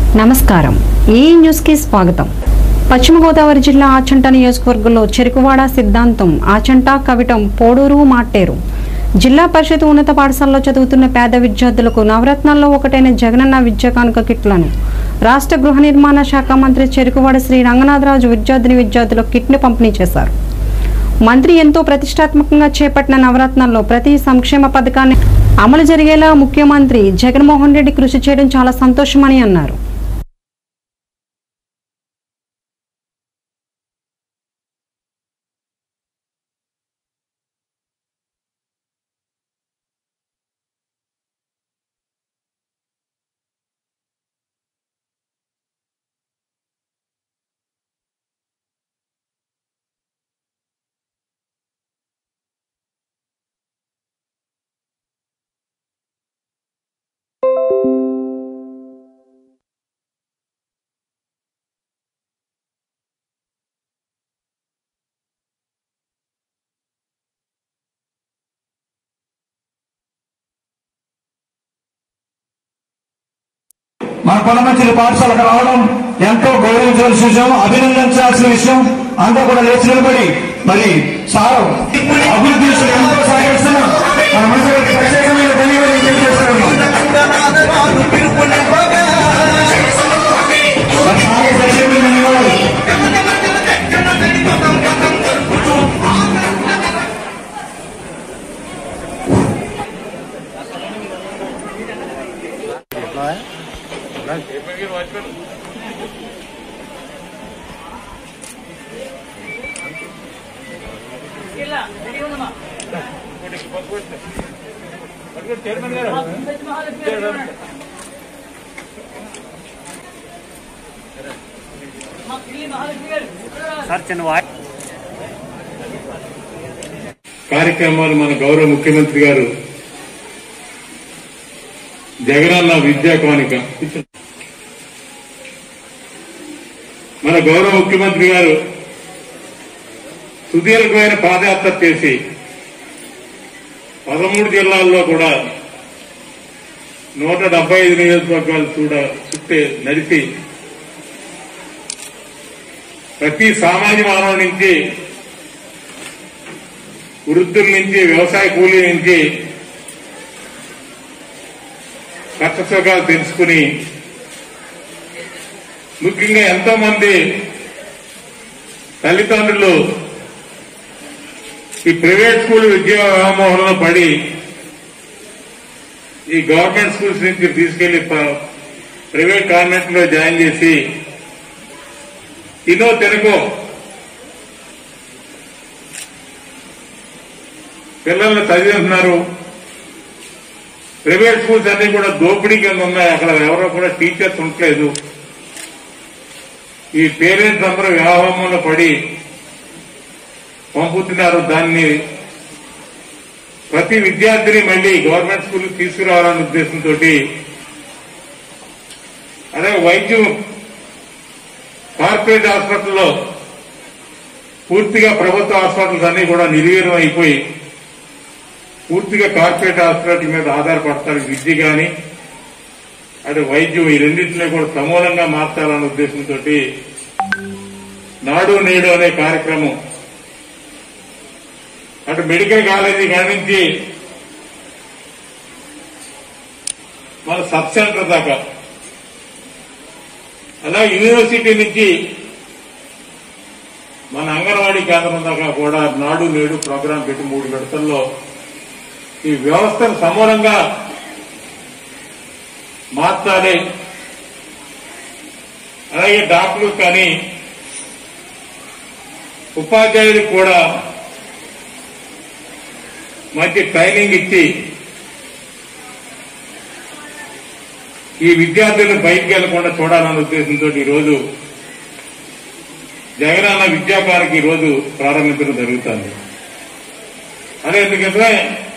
నమస్కారం ఈ న్యూస్ కి స్వాగతం పశ్చిమ గోదావరి జిల్లా ఆచంట నియోజకవర్గంలో చెరుకువాడ సిద్ధాంతం ఆచంట కవిటం పోడూరు మాట్టేరు జిల్లా పరిషత్ ఉన్నత పాఠశాలలో చదువుతున్న పేద విద్యార్థులకు నవరత్నాల్లో ఒకటైన జగనన్న విద్యా కానుక కిట్లను రాష్ట్ర గృహ నిర్మాణ శాఖ మంత్రి చెరుకువాడ శ్రీ రంగనాథరాజు విద్యార్థిని విద్యార్థులకు కిట్ను పంపిణీ చేశారు మంత్రి ఎంతో ప్రతిష్టాత్మకంగా చేపట్టిన నవరత్నాల్లో ప్రతి సంక్షేమ పథకాన్ని అమలు జరిగేలా ముఖ్యమంత్రి జగన్మోహన్ రెడ్డి కృషి చేయడం చాలా సంతోషమని అన్నారు మన పొలమంచిలి పాఠశాలకు రావడం ఎంతో గౌరవించవలసిన విషయం అభినందించాల్సిన విషయం అంతా కూడా లేచి నిలబడి మరి సార్ అభివృద్ధి విషయంలో ఎంతో సహాయిస్తున్న మన మంత్రి ప్రత్యేకమైన ధన్యవాదాలు తెలియజేస్తున్నాను మరి సార్కి ప్రత్యేకమైన ధన్యవాదాలు కార్యక్రమాలు మన గౌరవ ముఖ్యమంత్రి గారు జగనన్న విద్యా కానిక మన గౌరవ ముఖ్యమంత్రి గారు సుదీర్ఘమైన పాదయాత్ర చేసి పదమూడు జిల్లాల్లో కూడా నూట డెబ్బై ఐదు నియోజకవర్గాలు చూడ చుట్టే నడిచి ప్రతి సామాన్య మానవ నుంచి వృద్ధుల నుంచి వ్యవసాయ కూలీ నుంచి కష్ట సుఖాలు తెలుసుకుని ముఖ్యంగా ఎంతో మంది తల్లిదండ్రులు ఈ ప్రైవేట్ స్కూల్ విద్యా వ్యామోహంలో పడి ఈ గవర్నమెంట్ స్కూల్స్ నుంచి తీసుకెళ్లి ప- ప్రైవేట్ కాన్వెంట్ లో జాయిన్ చేసి తినో తినకో పిల్లల్ని చదివిస్తున్నారు ప్రైవేట్ స్కూల్స్ అన్ని కూడా దోపిడీ కింద ఉన్నాయి అక్కడ ఎవరో కూడా టీచర్స్ ఉండలేదు ఈ పేరెంట్స్ అందరూ వ్యామోహంలో పడి పంపుతున్నారు దాన్ని ప్రతి విద్యార్థిని మళ్ళీ గవర్నమెంట్ స్కూల్ తీసుకురావాలనే ఉద్దేశంతో అదే వైద్యం కార్పొరేట్ హాస్పిటల్లో పూర్తిగా ప్రభుత్వ హాస్పిటల్స్ అన్ని కూడా నిర్వీర్యం అయిపోయి పూర్తిగా కార్పొరేట్ హాస్పిటల్ మీద ఆధారపడతారు విద్య గాని అటు వైద్యం ఈ రెండింటినీ కూడా సమూలంగా మార్చాలనే ఉద్దేశంతో నాడు నేడు అనే కార్యక్రమం అటు మెడికల్ కాలేజీ కాడి నుంచి మన సబ్ సెంటర్ దాకా అలా యూనివర్సిటీ నుంచి మన అంగన్వాడీ కేంద్రం దాకా కూడా నాడు నేడు ప్రోగ్రాం పెట్టి మూడు విడతల్లో ఈ వ్యవస్థను సమూలంగా మార్చాలి అలాగే డాక్టర్లు కానీ ఉపాధ్యాయులకు కూడా మంచి ట్రైనింగ్ ఇచ్చి ఈ విద్యార్థులను బయటికి వెళ్లకుండా చూడాలన్న ఉద్దేశంతో ఈ రోజు జగనన్న విద్యాపాలకి ఈ రోజు ప్రారంభించడం జరుగుతుంది అదే ఎందుకంటే